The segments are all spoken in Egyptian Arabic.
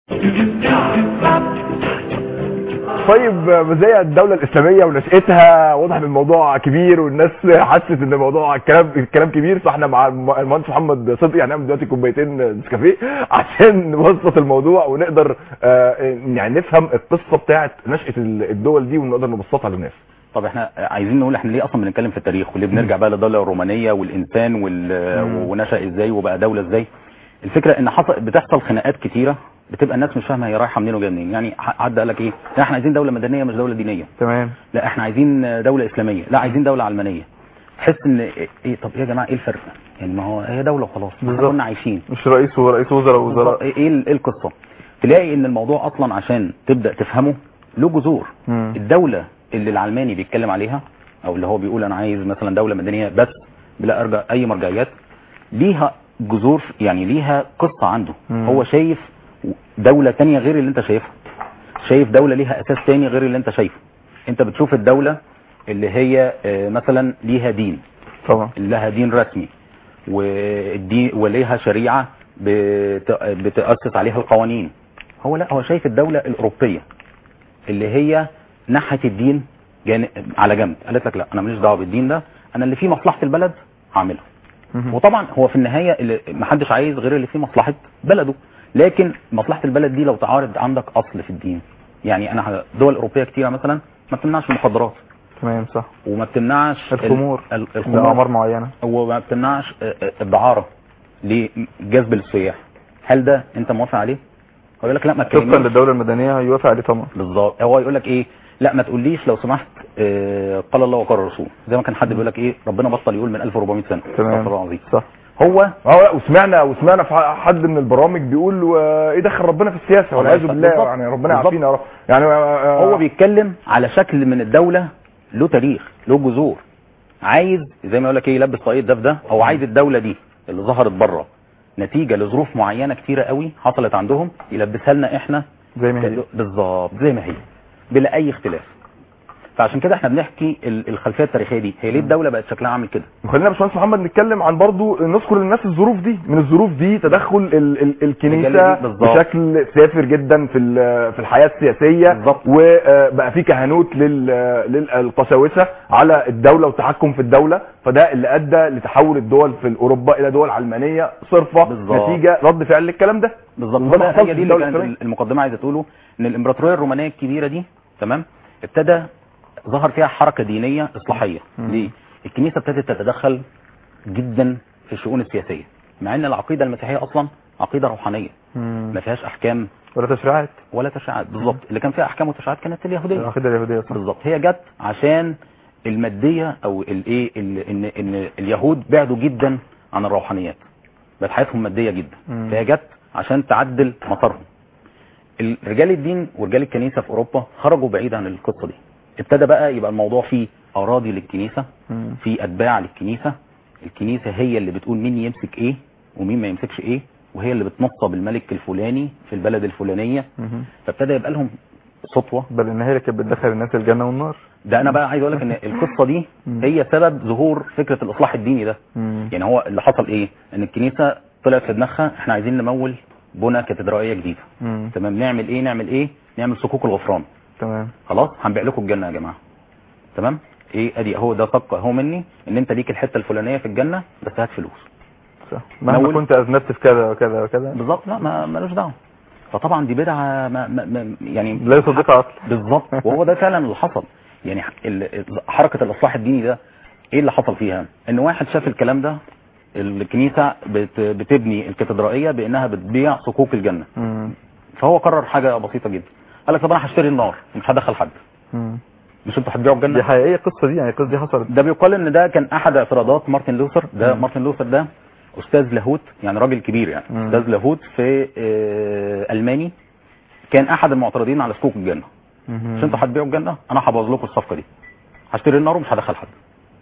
طيب مزايا الدولة الإسلامية ونشأتها واضح ان الموضوع كبير والناس حست ان الموضوع الكلام الكلام كبير فاحنا مع الم- المهندس محمد صدقي هنعمل دلوقتي كوبايتين نسكافيه عشان نبسط الموضوع ونقدر آه، يعني نفهم القصة بتاعت نشأة الدول دي ونقدر نبسطها للناس. طب احنا عايزين نقول احنا ليه اصلا بنتكلم في التاريخ وليه بنرجع بقى للدوله الرومانيه والانسان وال... مم. ونشا ازاي وبقى دوله ازاي الفكره ان حصل بتحصل خناقات كتيره بتبقى الناس مش فاهمه هي رايحه منين وجايه منين يعني ح- حد قال لك ايه لا احنا عايزين دوله مدنيه مش دوله دينيه تمام لا احنا عايزين دوله اسلاميه لا عايزين دوله علمانيه تحس ان ايه إيه، طب يا جماعه ايه الفرق يعني ما هو هي دوله وخلاص احنا بالظبط. كنا عايشين مش رئيس ورئيس وزراء وزراء ايه ال- إيه القصه تلاقي ان الموضوع اصلا عشان تبدا تفهمه له جذور مم. الدوله اللي العلماني بيتكلم عليها او اللي هو بيقول انا عايز مثلا دوله مدنيه بس بلا ارجع اي مرجعيات ليها جذور يعني ليها قصه عنده مم. هو شايف دوله تانية غير اللي انت شايفها شايف دوله ليها اساس تاني غير اللي انت شايفه انت بتشوف الدوله اللي هي آه، مثلا ليها دين طبعا لها دين رسمي والدين وليها شريعه بت- بتاسس عليها القوانين هو لا هو شايف الدوله الاوروبيه اللي هي ناحيه الدين جان... على جنب قالت لك لا انا ماليش دعوه بالدين ده انا اللي فيه مصلحه البلد هعمله مهم. وطبعا هو في النهايه اللي محدش عايز غير اللي فيه مصلحه بلده لكن مصلحه البلد دي لو تعارض عندك اصل في الدين يعني انا دول اوروبيه كتيره مثلا ما بتمنعش المخدرات تمام صح وما بتمنعش ال- الخمور ال- بأعمار الخمور معينة وما بتمنعش آه، آه، الدعاره لجذب السياح هل ده انت موافق عليه هو يقول لك لا ما طبقا تكلمنيش للدولة المدنية يوافق عليه طبعا بالظبط هو يقول لك ايه لا ما تقوليش لو سمحت آه، قال الله وقال الرسول زي ما كان حد بيقول لك ايه ربنا بطل يقول من 1400 سنه استغفر الله تمام العظيم صح هو اه لا وسمعنا وسمعنا في حد من البرامج بيقول و- ايه دخل ربنا في السياسه والعياذ الله بالله بالظبط. يعني ربنا بالظبط. يعافينا يا رب يعني آه، هو بيتكلم على شكل من الدولة له تاريخ له جذور عايز زي ما يقول لك ايه يلبس طاقية ده في ده هو عايز الدولة دي اللي ظهرت بره نتيجة لظروف معينة كتيرة قوي حصلت عندهم يلبسها لنا احنا زي ما هي كدو- بالظبط زي ما هي بلا اي اختلاف فعشان كده احنا بنحكي ال- الخلفيه التاريخيه دي هي ليه الدوله بقت شكلها عامل كده خلينا يا باشمهندس محمد نتكلم عن برضو نذكر للناس الظروف دي من الظروف دي تدخل ال ال الكنيسه الرجالة دي بالظبط. بشكل سافر جدا في ال- في الحياه السياسيه بالظبط. وبقى في كهنوت لل- للقساوسه على الدوله والتحكم في الدوله فده اللي ادى لتحول الدول في اوروبا الى دول علمانيه صرفه بالظبط. نتيجه رد فعل للكلام ده بالظبط وده ما وده حصلش هي في دي اللي الدولة كانت الإسلامية. المقدمه عايزه تقوله ان الامبراطوريه الرومانيه الكبيره دي تمام ابتدى ظهر فيها حركه دينيه اصلاحيه مم. ليه الكنيسه ابتدت تتدخل جدا في الشؤون السياسيه مع ان العقيده المسيحيه اصلا عقيده روحانيه مم. ما فيهاش احكام ولا تشريعات ولا تشريعات بالظبط اللي كان فيها احكام وتشريعات كانت اليهوديه العقيدة اليهودية صح بالظبط هي جت عشان الماديه او الايه ال- ان ان اليهود بعدوا جدا عن الروحانيات بقت حياتهم ماديه جدا مم. فهي جت عشان تعدل مسارهم ال- رجال الدين ورجال الكنيسه في اوروبا خرجوا بعيد عن القصه دي ابتدى بقى يبقى الموضوع فيه اراضي للكنيسه مم. في اتباع للكنيسه الكنيسه هي اللي بتقول مين يمسك ايه ومين ما يمسكش ايه وهي اللي بتنصب الملك الفلاني في البلد الفلانيه مم. فابتدى يبقى لهم سطوه بل ان هي اللي كانت بتدخل الناس الجنة والنار ده انا بقى عايز اقول لك ان القصه دي مم. هي سبب ظهور فكره الاصلاح الديني ده مم. يعني هو اللي حصل ايه ان الكنيسه طلعت في دماغها احنا عايزين نمول بنى كاتدرائيه جديده مم. تمام نعمل ايه نعمل ايه نعمل صكوك الغفران تمام خلاص هنبيع لكم الجنه يا جماعه تمام ايه ادي هو ده طاقه هو مني ان انت ليك الحته الفلانيه في الجنه بس هات فلوس صح مهما نول. كنت اذنبت في كذا وكذا وكذا بالظبط لا ما ملوش دعوه فطبعا دي بدعه ما ما ما يعني لا يصدقها اصلا بالظبط وهو ده فعلا اللي حصل يعني ال- حركه الاصلاح الديني ده ايه اللي حصل فيها ان واحد شاف الكلام ده الكنيسه بت- بتبني الكاتدرائيه بانها بتبيع صكوك الجنه مم. فهو قرر حاجه بسيطه جدا قال لك طب انا هشتري النار مش هدخل حد مم. مش انتوا هتبيعوا دي الجنه حقيقية القصة دي يعني القصة دي حصلت ده بيقال ان ده كان احد اعتراضات مارتن لوثر ده مم. مارتن لوثر ده استاذ لاهوت يعني راجل كبير يعني مم. استاذ لاهوت في آه، الماني كان احد المعترضين على صكوك الجنه مم. مش انتوا هتبيعوا الجنه انا هبوظ لكم الصفقه دي هشتري النار ومش هدخل حد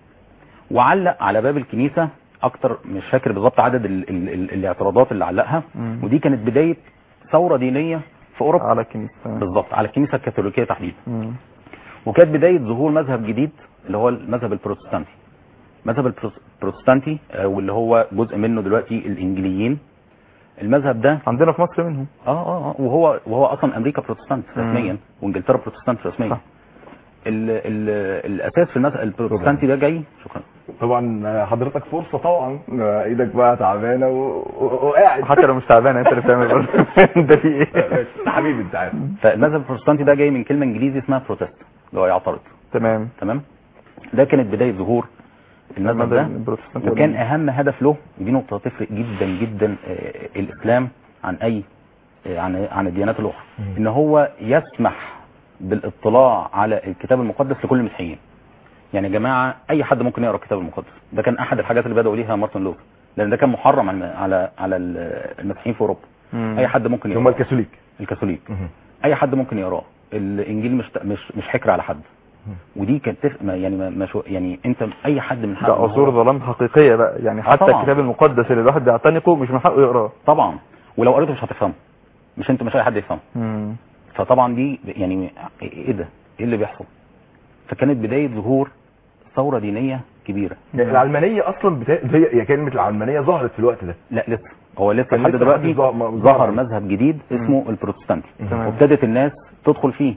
وعلق على باب الكنيسه اكتر مش فاكر بالظبط عدد ال ال ال الاعتراضات اللي علقها مم. ودي كانت بدايه ثوره دينيه في اوروبا على الكنيسة تمام. بالظبط على الكنيسه الكاثوليكيه تحديدا مم. وكانت بدايه ظهور مذهب جديد اللي هو المذهب البروتستانتي مذهب البروتستانتي آه، واللي هو جزء منه دلوقتي الانجليين المذهب ده عندنا في مصر منهم اه اه اه وهو وهو اصلا امريكا بروتستانت مم. رسميا وانجلترا بروتستانت رسميا صح. ال ال الاساس في المذهب البروتستانتي ده جاي شكرا طبعا حضرتك فرصه طبعا ايدك بقى تعبانه و- و- وقاعد حتى لو مش تعبان انت اللي بتعمل برضه انت في ايه حبيبي انت عارف فالمذهب البروتستانتي ده جاي من كلمه انجليزي اسمها بروتست اللي هو يعترض تمام تمام ده كانت بدايه ظهور المذهب ده البروتستانت وكان اهم هدف له ودي نقطه تفرق جدا جدا آه، الاسلام عن اي آه، عن عن الديانات الاخرى ان هو يسمح بالاطلاع على الكتاب المقدس لكل المسيحيين يعني يا جماعه اي حد ممكن يقرا الكتاب المقدس ده كان احد الحاجات اللي بداوا ليها مارتن لوثر لان ده كان محرم على على على المسيحيين في اوروبا اي حد ممكن هم يقراه الكاثوليك الكاثوليك اي حد ممكن يقراه الانجيل مش مش مش حكر على حد ودي كانت تف... ما- يعني ما مش يعني انت اي حد من حقه ده إن هو- عصور ظلام حقيقيه بقى يعني حتى طبعاً. الكتاب المقدس اللي الواحد بيعتنقه مش من حقه يقراه طبعا ولو قريته مش هتفهمه مش انت مش اي حد يفهمه مم. فطبعا دي يعني ايه ده ايه اللي بيحصل فكانت بدايه ظهور ثوره دينيه كبيره يعني العلمانيه اصلا بتا... هي هي كلمه العلمانيه ظهرت في الوقت ده لا لسه هو لسه كان لحد لسه دلوقتي محدش ظهر- ما- ظهر ظهر. مذهب جديد اسمه البروتستانتي تمام. وابتدت الناس تدخل فيه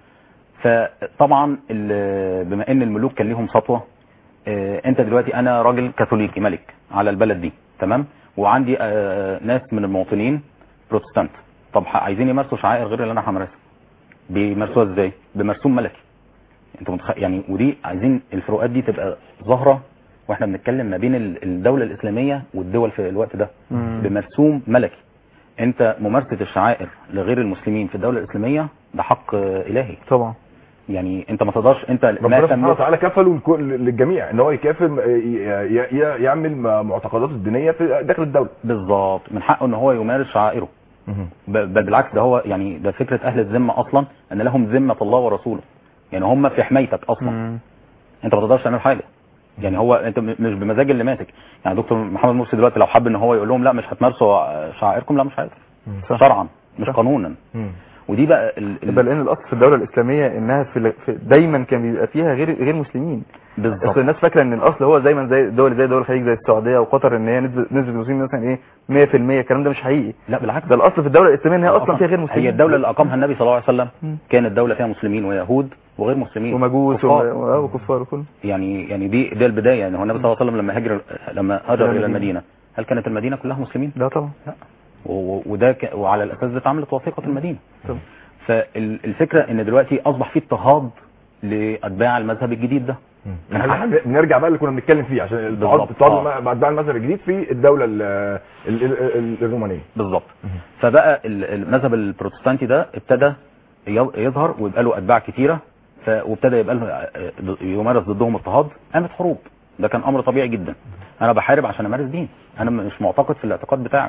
فطبعا ال- بما ان الملوك كان ليهم سطوه آه، انت دلوقتي انا راجل كاثوليكي ملك على البلد دي تمام وعندي آه، ناس من المواطنين بروتستانت طب ح- عايزين يمارسوا شعائر غير اللي انا همارسها بيمارسوها ازاي بمرسوم ملكي انت متخ... يعني ودي عايزين الفروقات دي تبقى ظاهره واحنا بنتكلم ما بين ال- الدوله الاسلاميه والدول في الوقت ده مم. بمرسوم ملكي انت ممارسه الشعائر لغير المسلمين في الدوله الاسلاميه ده حق آه، الهي طبعا يعني انت ما تقدرش انت ربنا ما سبحانه تملك وتعالى كفله لكل- للجميع ان هو يكافل ي- ي- ي- يعمل معتقداته الدينيه في داخل الدوله بالظبط من حقه ان هو يمارس شعائره ب- بل بالعكس ده هو يعني ده فكره اهل الذمه اصلا ان لهم ذمه الله ورسوله يعني هم في حمايتك اصلا مم. انت ما تقدرش تعمل حاجه يعني هو انت م- مش بمزاج اللي ماسك يعني دكتور محمد مرسي دلوقتي لو حب ان هو يقول لهم لا مش هتمارسوا شعائركم لا مش هيقدر صح. شرعا مش صح. قانونا ودي بقى ال... ال... بل ان الاصل في الدوله الاسلاميه انها في, ال- في دايما كان بيبقى فيها غير غير مسلمين بالظبط اصل الناس فاكره ان الاصل هو دايما زي دول زي دول الخليج زي السعوديه وقطر ان هي نسبه نسبه المسلمين مثلا ايه 100% الكلام ده مش حقيقي لا بالعكس ده الاصل في الدوله الاسلاميه ان هي اصلا فيها غير مسلمين هي الدوله اللي اقامها النبي صلى الله عليه وسلم مم. كانت دوله فيها مسلمين ويهود وغير مسلمين ومجوس كفار. وم- آه، وكفار وكل يعني يعني دي دي البدايه يعني هو النبي صلى الله عليه وسلم لما هاجر لما هاجر إلى الى المدينة. المدينه هل كانت المدينه كلها مسلمين؟ لا طبعا و- و- وده ك... وعلى الاساس ده اتعملت وثيقه المدينه طبعا فالفكره ان دلوقتي اصبح في اضطهاد لاتباع المذهب الجديد ده احنا بنرجع بقى اللي كنا بنتكلم فيه عشان بالظبط. التعاضد آه. مع اتباع المذهب الجديد في الدوله ال- ال- ال- ال- الرومانيه بالظبط فبقى ال- المذهب البروتستانتي ده ابتدى ي- يظهر ويبقى له اتباع كتيره ف... وابتدى يبقى له آه، يمارس ضدهم اضطهاد قامت حروب ده كان امر طبيعي جدا انا بحارب عشان امارس دين انا مش معتقد في الاعتقاد بتاعك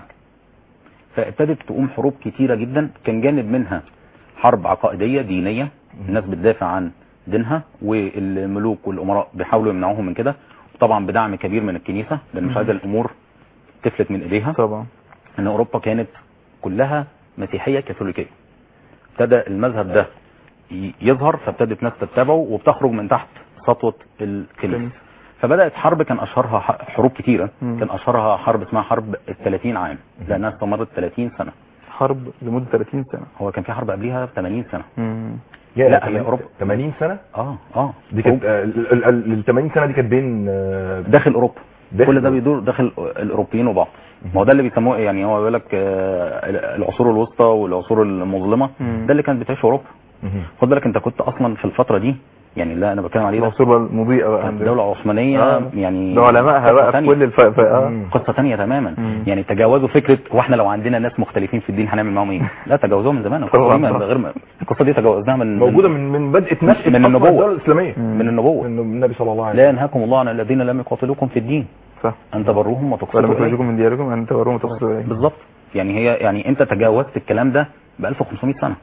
فابتدت تقوم حروب كتيره جدا كان جانب منها حرب عقائديه دينيه الناس بتدافع عن دينها والملوك والامراء بيحاولوا يمنعوهم من كده طبعا بدعم كبير من الكنيسه لان مش عايزه الامور تفلت من ايديها طبعا ان اوروبا كانت كلها مسيحيه كاثوليكيه ابتدى المذهب ده ي- يظهر فابتدت ناس تتبعه وبتخرج من تحت سطوه الكنيسه كنيسة. فبدات حرب كان اشهرها ح- حروب كتيره مم. كان اشهرها حرب اسمها حرب ال 30 عام لانها استمرت 30 سنه حرب لمده 30 سنه هو كان في حرب قبليها 80 سنه مم. يا لا، هي 80 أوروبا. 80 سنه اه اه دي كانت آه، ال- ال- ال- ال 80 سنه دي كانت بين آه، داخل اوروبا داخل كل ده أوروبا. بيدور داخل الاوروبيين وبعض ما هو ده اللي بيسموه إيه؟ يعني هو بيقول لك آه، العصور الوسطى والعصور المظلمه مم. ده اللي كانت بتعيشه اوروبا مهم. خد بالك انت كنت اصلا في الفتره دي يعني اللي انا بتكلم عليه ده العصور المضيئه بقى كانت عندنا. الدوله العثمانيه آه. يعني ده علمائها قصة بقى في تانية. كل الف... ف... آه. مم. قصه ثانيه تماما مم. يعني تجاوزوا فكره واحنا لو عندنا ناس مختلفين في الدين هنعمل معاهم ايه لا تجاوزوها من زمان القصه طبعاً، دي من طبعاً. غير ما القصه دي تجاوزناها من موجوده من من بدء نشاه من أصلاً النبوة. الدوله الاسلاميه مم. من النبوه من النبي صلى الله عليه لا وسلم ينهاكم الله عن الذين لم يقاتلوكم في الدين صح ان تبروهم ولا وتقسطوا إليهم. مخرجكم من دياركم ان تبروهم وتقصدوا اليه بالظبط يعني هي يعني انت تجاوزت الكلام ده ب 1500 سنه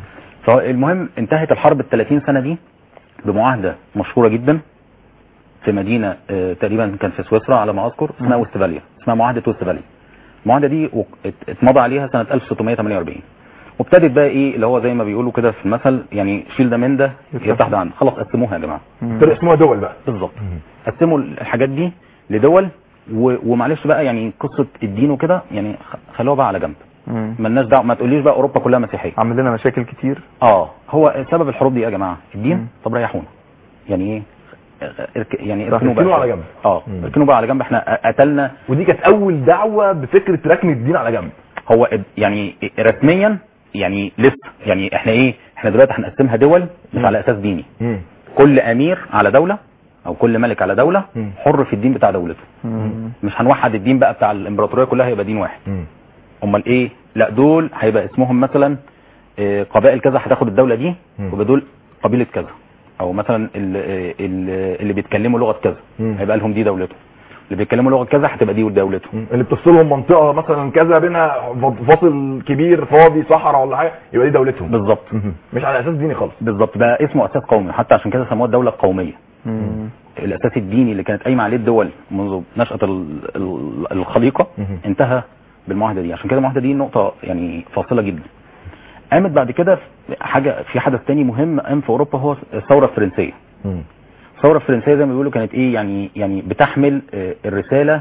فالمهم انتهت الحرب ال 30 سنه دي بمعاهده مشهوره جدا في مدينه آه، تقريبا كان في سويسرا على ما اذكر اسمها مم. وستفاليا اسمها معاهده وستفاليا المعاهده دي وق- ات- اتمضى عليها سنه 1648 وابتدت بقى ايه اللي هو زي ما بيقولوا كده في المثل يعني شيل ده من ده يفتح ده عنده خلاص قسموها يا جماعه مم. ابتدوا يقسموها دول بقى بالظبط قسموا الحاجات دي لدول و- ومعلش بقى يعني قصه الدين وكده يعني خ- خلوها بقى على جنب مم. مالناش دعوه ما تقوليش بقى اوروبا كلها مسيحيه عامل لنا مشاكل كتير اه هو سبب الحروب دي إيه يا جماعه الدين مم. طب ريحونا يعني ايه ارك- يعني صح، اركنوا بقى اركنوا على شوية. جنب. اه مم. اركنوا بقى على جنب احنا قتلنا ودي كانت اول دعوه بفكره ركن الدين على جنب هو اد- يعني رسميا يعني لسه يعني احنا ايه احنا دلوقتي هنقسمها دول مش مم. على اساس ديني مم. كل امير على دوله او كل ملك على دوله مم. حر في الدين بتاع دولته مم. مش هنوحد الدين بقى بتاع الامبراطوريه كلها يبقى دين واحد مم. امال ايه لا دول هيبقى اسمهم مثلا آه، قبائل كذا هتاخد الدوله دي مم. ويبقى دول قبيله كذا او مثلا ال- آه، ال- اللي بيتكلموا لغه كذا مم. هيبقى لهم دي دولتهم اللي بيتكلموا لغه كذا هتبقى دي دولتهم مم. اللي بتفصلهم منطقه مثلا كذا بينها فاصل كبير فاضي صحراء ولا حاجه يبقى دي دولتهم بالظبط مم. مش على اساس ديني خالص بالظبط بقى اسمه اساس قومي حتى عشان كده سموها الدوله القوميه مم. الاساس الديني اللي كانت قايمه عليه الدول منذ نشاه ال- ال- الخليقه مهم. انتهى بالمعاهده دي عشان كده المعاهده دي نقطه يعني فاصله جدا قامت بعد كده في حاجه في حدث تاني مهم قام في اوروبا هو الثوره الفرنسيه مم. الثوره الفرنسيه زي ما بيقولوا كانت ايه يعني يعني بتحمل آه، الرساله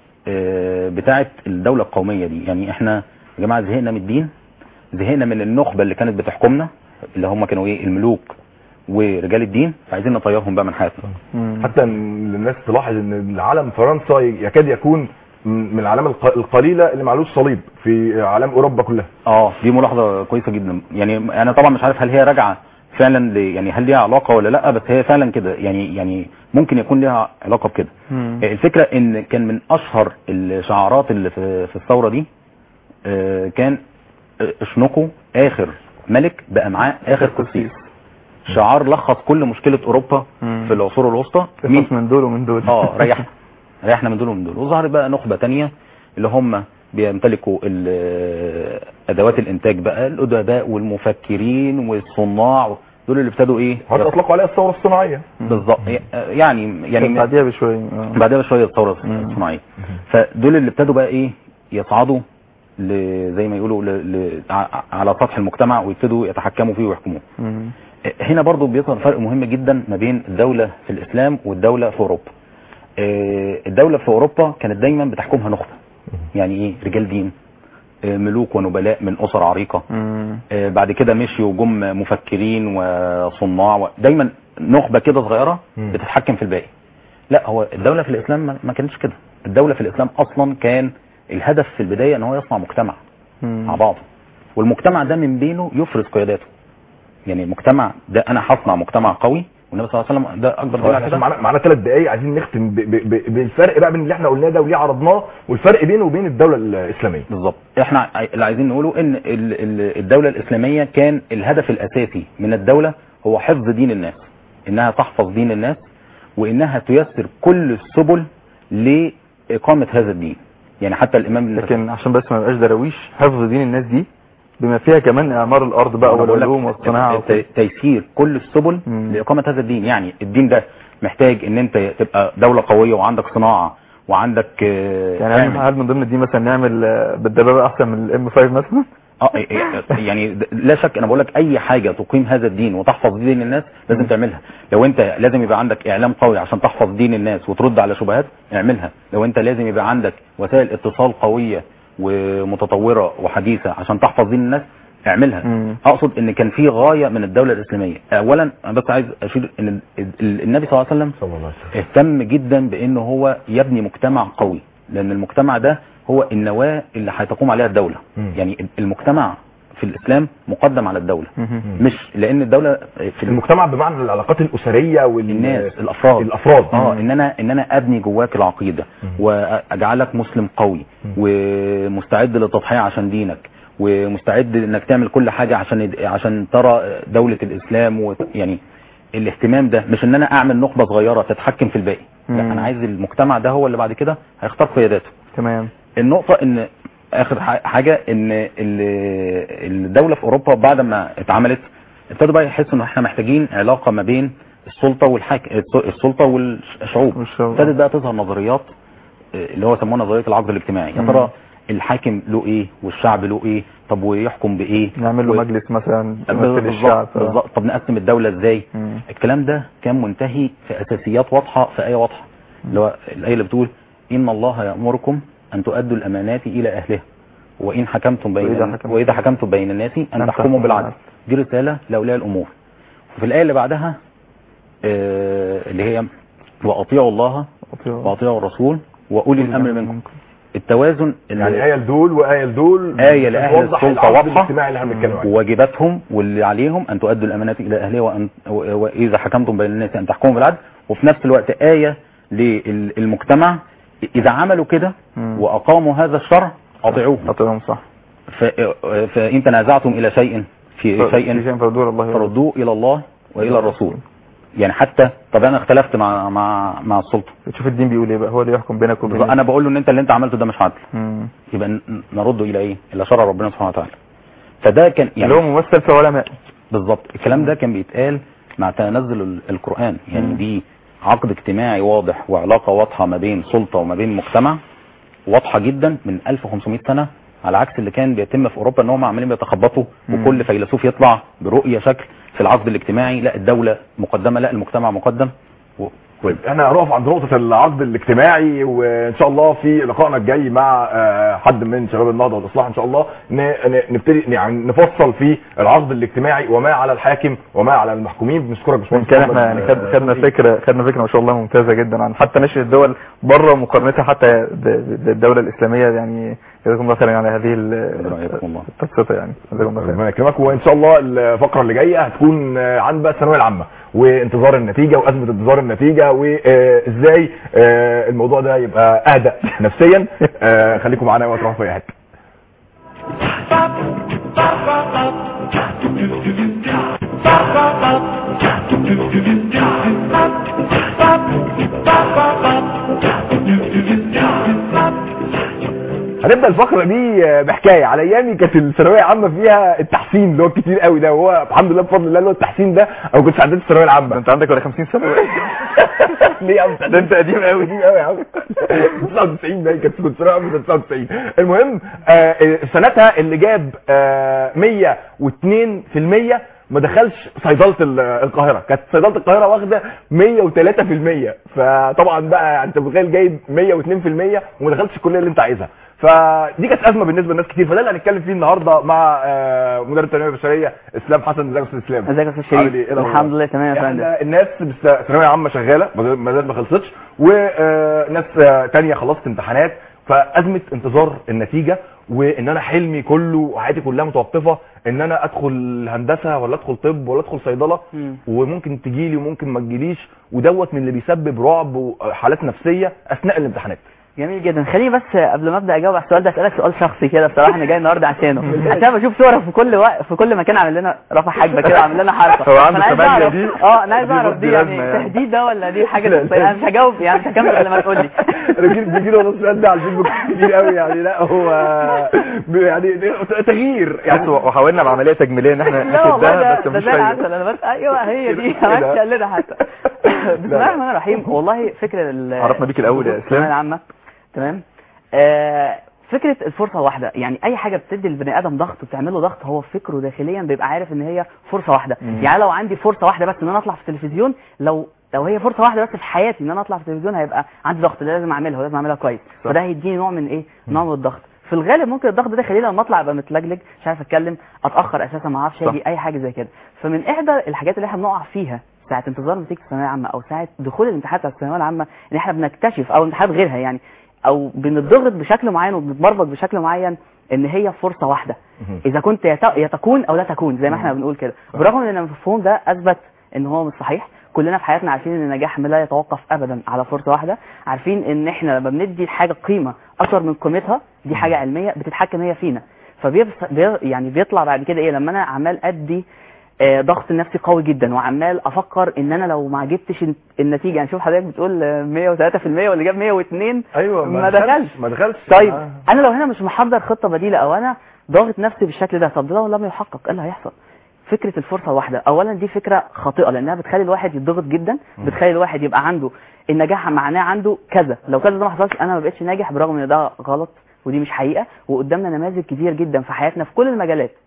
آه، بتاعه الدوله القوميه دي يعني احنا يا جماعه زهقنا من الدين زهقنا من النخبه اللي كانت بتحكمنا اللي هم كانوا ايه الملوك ورجال الدين فعايزين نطيرهم بقى من حياتنا مم. حتى إن الناس تلاحظ ان العالم فرنسا يكاد يكون من الاعلام الق- القليله اللي معلوش صليب في اعلام اوروبا كلها اه دي ملاحظه كويسه جدا يعني انا طبعا مش عارف هل هي راجعه فعلا ل... يعني هل ليها علاقه ولا لا بس هي فعلا كده يعني يعني ممكن يكون ليها علاقه بكده مم. الفكره ان كان من اشهر الشعارات اللي في في الثوره دي آه، كان آه، اشنقوا اخر ملك بامعاء اخر قسيس شعار لخص كل مشكله اوروبا مم. في العصور الوسطى مين قصص من دول ومن دول اه ريحنا ريحنا من دول ومن دول وظهرت بقى نخبه تانية اللي هم بيمتلكوا ال- ادوات الانتاج بقى الادباء والمفكرين والصناع دول اللي ابتدوا ايه حتى اطلقوا عليها الثوره الصناعيه بالظبط يعني كانت يعني بعديها بشويه آه. بعدها بشويه الثوره مم. الصناعيه فدول اللي ابتدوا بقى ايه يصعدوا ل- زي ما يقولوا ل- ل- ع- على سطح المجتمع ويبتدوا يتحكموا فيه ويحكموه مم. هنا برضو بيظهر فرق مهم جدا ما بين الدولة في الإسلام والدولة في أوروبا آه، الدولة في أوروبا كانت دايما بتحكمها نخبة يعني إيه رجال دين آه، ملوك ونبلاء من أسر عريقة مم. آه، بعد كده مشيوا جم مفكرين وصناع و- دايما نخبة كده صغيرة مم. بتتحكم في الباقي لا هو الدولة في الإسلام ما- ما كانتش كده الدولة في الإسلام أصلا كان الهدف في البداية ان هو يصنع مجتمع مم. مع بعضه والمجتمع ده من بينه يفرز قياداته يعني المجتمع ده انا هصنع مجتمع قوي والنبي صلى الله عليه وسلم ده اكبر دليل على عشان كده معانا معانا ثلاث دقايق عايزين نختم ب- ب- ب- بالفرق بقى بين اللي احنا قلناه ده واللي عرضناه والفرق بينه وبين الدوله الاسلاميه بالظبط احنا عاي- اللي عايزين نقوله ان ال- ال- الدولة الاسلامية كان الهدف الاساسي من الدولة هو حفظ دين الناس انها تحفظ دين الناس وانها تيسر كل السبل لاقامة هذا الدين يعني حتى الامام ابن لكن عشان بس ما يبقاش دراويش حفظ دين الناس دي بما فيها كمان اعمار الارض بقى أنا بقول لك والعلوم والصناعه ت- وكده. تيسير كل السبل مم. لاقامه هذا الدين يعني الدين ده محتاج ان انت تبقى دوله قويه وعندك صناعه وعندك آه، يعني هل- تعمل- هل من ضمن الدين مثلا نعمل آه، بالدبابه احسن من الام 5 مثلا اه إيه- إيه- يعني د- لا شك انا بقول لك اي حاجه تقيم هذا الدين وتحفظ دين الناس لازم مم. تعملها لو انت لازم يبقى عندك اعلام قوي عشان تحفظ دين الناس وترد على شبهات اعملها لو انت لازم يبقى عندك وسائل اتصال قويه ومتطوره وحديثه عشان تحفظ دين الناس اعملها مم. اقصد ان كان في غايه من الدوله الاسلاميه اولا انا بس عايز اشير ان ال- ال- النبي صلى الله عليه وسلم صلى الله عليه وسلم اهتم جدا بان هو يبني مجتمع قوي لان المجتمع ده هو النواه اللي هتقوم عليها الدوله مم. يعني المجتمع في الاسلام مقدم على الدوله مم. مش لان الدوله في المجتمع بمعنى العلاقات الاسريه وال الناس الافراد الافراد اه ان انا ان انا ابني جواك العقيده مم. واجعلك مسلم قوي مم. ومستعد للتضحيه عشان دينك ومستعد انك تعمل كل حاجه عشان عشان ترى دوله الاسلام و يعني الاهتمام ده مش ان انا اعمل نخبه صغيره تتحكم في الباقي لا مم. انا عايز المجتمع ده هو اللي بعد كده هيختار قياداته تمام النقطة ان اخر ح- حاجة ان ال- الدولة في اوروبا بعد ما اتعملت ابتدوا بقى يحسوا ان احنا محتاجين علاقة ما بين السلطة والحاك السلطة والشعوب والشعوب. ابتدت بقى تظهر نظريات آه، اللي هو سموها نظرية العقد الاجتماعي يا مم. ترى الحاكم له ايه والشعب له ايه طب ويحكم بايه نعمل له و- مجلس مثلا يمثل بالظبط الشعب بالظبط طب نقسم الدولة ازاي مم. الكلام ده كان منتهي في اساسيات واضحه في ايه واضحه اللي هو الايه اللي بتقول ان الله يامركم ان تؤدوا الامانات الى اهلها وان حكمتم بين وإذا حكمتم- واذا حكمتم بين الناس ان أن تحكموا تحكموا بالعدل بالعدل. دي رساله لاولياء الامور وفي الايه اللي بعدها آه، اللي هي واطيعوا الله واطيعوا الرسول واولي الامر منكم التوازن اللي يعني آية لدول وآية لدول آية لأهل بتوضح السلطة العقد واضحة. الاجتماعي اللي احنا بنتكلم عليه وواجباتهم واللي عليهم ان تؤدوا الامانات الى اهلها وان و- واذا حكمتم بين الناس ان تحكموا بالعدل وفي نفس الوقت ايه للمجتمع اذا عملوا كده مم. واقاموا هذا الشرع اطيعوه أطيعهم صح ف- فان تنازعتم الى شيء في في شيء شيء فردوه الله فردوه الى الله والى الرسول يعني حتى طب انا اختلفت مع مع مع السلطه تشوف الدين بيقول ايه بقى هو اللي يحكم بينك وبين انا بقول له ان انت اللي انت عملته ده مش عدل مم. يبقى ن- نرده الى ايه الى شرع ربنا سبحانه وتعالى فده كان اللي هو ممثل في علماء بالظبط الكلام ده كان بيتقال مع تنزل ال- القرآن يعني دي عقد اجتماعي واضح وعلاقة واضحة ما بين سلطة وما بين مجتمع واضحة جدا من 1500 سنة على عكس اللي كان بيتم في اوروبا ان هم عمالين بيتخبطوا مم. وكل فيلسوف يطلع برؤية شكل في العقد الاجتماعي لا الدولة مقدمة لا المجتمع مقدم و... طيب احنا هنقف عند نقطة العقد الاجتماعي وان شاء الله في لقائنا الجاي مع آه، حد من شباب النهضة والاصلاح ان شاء الله ن- ن- نبتدي يعني نفصل في العقد الاجتماعي وما على الحاكم وما على المحكومين بنشكرك وان باشمهندس كان محمد، احنا يعني خد- آه، خدنا صديق. فكره خدنا فكره ما شاء الله ممتازه جدا عن حتى نشر الدول بره ومقارنتها حتى ب- ب- بالدوله الاسلاميه يعني جزاكم الله خيرا على هذه ال- رأيكم الله. التبسيطه يعني جزاكم الله خيرا ربنا يكرمك وان شاء الله الفقره اللي جايه هتكون آه، عن بقى الثانويه العامه وانتظار النتيجه وازمه انتظار النتيجه وازاي الموضوع ده يبقى اهدى نفسيا آه، خليكم معانا وما تروحوا في اي حته هنبدا الفقره دي آه، بحكايه على ايامي كانت الثانويه العامه فيها التحسين اللي هو الكتير قوي ده وهو الحمد لله بفضل الله اللي هو التحسين ده انا ما كنتش عديت الثانويه ده العامه انت عندك ولا 50 سنه ليه يا عم ده انت قديم قوي قديم قوي يا عم 99 باين كانت كنت ثانويه عامه 99 المهم آه، آه، سنتها اللي جاب آه، 102% ما دخلش صيدله ال- القاهره كانت صيدله القاهره واخده 103% فطبعا بقى يعني انت متخيل جايب 102% وما دخلتش الكليه اللي انت عايزها فدي كانت ازمه بالنسبه لناس كتير فده اللي هنتكلم فيه النهارده مع آه، مدرب التنميه البشريه اسلام حسن ازيك يا استاذ اسلام ازيك يا استاذ عامل شريف ايه؟ إيه الأخبار؟ الحمد لله تمام يا فندم احنا الناس بس- ثانويه عامه شغاله ما ما زالت ما خلصتش وناس تانية خلصت امتحانات فازمه انتظار النتيجه وان انا حلمي كله وحياتي كلها متوقفه ان انا ادخل هندسه ولا ادخل طب ولا ادخل صيدله مم. وممكن تجيلي وممكن ما تجيليش ودوت من اللي بيسبب رعب وحالات نفسيه اثناء الامتحانات جميل جدا خليني بس قبل ما ابدا اجاوب على السؤال ده اسالك سؤال شخصي كده بصراحه انا جاي النهارده عشانه عشان أنا بشوف صورك في كل وقت في كل مكان عامل لنا رفع حاجبه كده عامل لنا حركه هو عنده فأنا عايز تمانية أعرف- دي؟ اه انا عايز دي اعرف برضه دي يعني لازمة يعني. تهديد ده ولا دي حاجه لا، شخصيه انا مش هجاوب يعني مش هكمل غير لما تقول لي بيجي بيجي له السؤال ده على الفيسبوك كتير قوي يعني لا هو يعني تغيير يعني يعني وحاولنا بعمليه تجميليه ان احنا لا والله نسدها ده بس ده مفيش زي فايده العسل انا بس ايوه هي دي كده. ما تقلدها حتى بسم الله الرحمن الرحيم والله فكره ال- عرفنا بيك الأول يا إسلام. الثانوية العامه تمام آه فكره الفرصه واحده يعني اي حاجه بتدي البني ادم ضغط وبتعمل له ضغط هو فكره داخليا بيبقى عارف ان هي فرصه واحده مم. يعني لو عندي فرصه واحده بس ان انا اطلع في التلفزيون لو لو هي فرصه واحده بس في حياتي ان انا اطلع في التلفزيون هيبقى عندي ضغط ده لازم اعملها ولازم اعملها كويس صح. فده هيديني نوع من ايه نوع من الضغط في الغالب ممكن الضغط ده يخليني لما اطلع ابقى متلجلج مش عارف اتكلم اتاخر اساسا ما اعرفش صح. اجي اي حاجه زي كده فمن احدى الحاجات اللي احنا بنقع فيها ساعه انتظار نتيجه الثانويه العامه او ساعه دخول الامتحانات بتاعت الثانويه العامه ان احنا بنكتشف او امتحانات غيرها يعني او بنضغط بشكل معين وبنتبرمج بشكل معين ان هي فرصه واحده اذا كنت يت- يا تكون او لا تكون زي ما احنا بنقول كده برغم ان المفهوم ده اثبت ان هو مش صحيح كلنا في حياتنا عارفين ان النجاح لا يتوقف ابدا على فرصه واحده عارفين ان احنا لما بندي الحاجه قيمه اكتر من قيمتها دي حاجه علميه بتتحكم هي فينا فبي يعني بيطلع بعد كده ايه لما انا عمال ادي آه، ضغط نفسي قوي جدا وعمال افكر ان انا لو ما جبتش النتيجه يعني شوف حضرتك بتقول آه، 103% واللي جاب 102 ايوه ما دخلش ما دخلش طيب آه. انا لو هنا مش محضر خطه بديله او انا ضاغط نفسي بالشكل ده طب ده لو لم يحقق ايه اللي هيحصل فكره الفرصه الواحده اولا دي فكره خاطئه لانها بتخلي الواحد يتضغط جدا بتخلي الواحد يبقى عنده النجاح معناه عنده كذا لو كذا ده ما حصلش انا ما بقتش ناجح برغم ان ده غلط ودي مش حقيقه وقدامنا نماذج كتير جدا في حياتنا في كل المجالات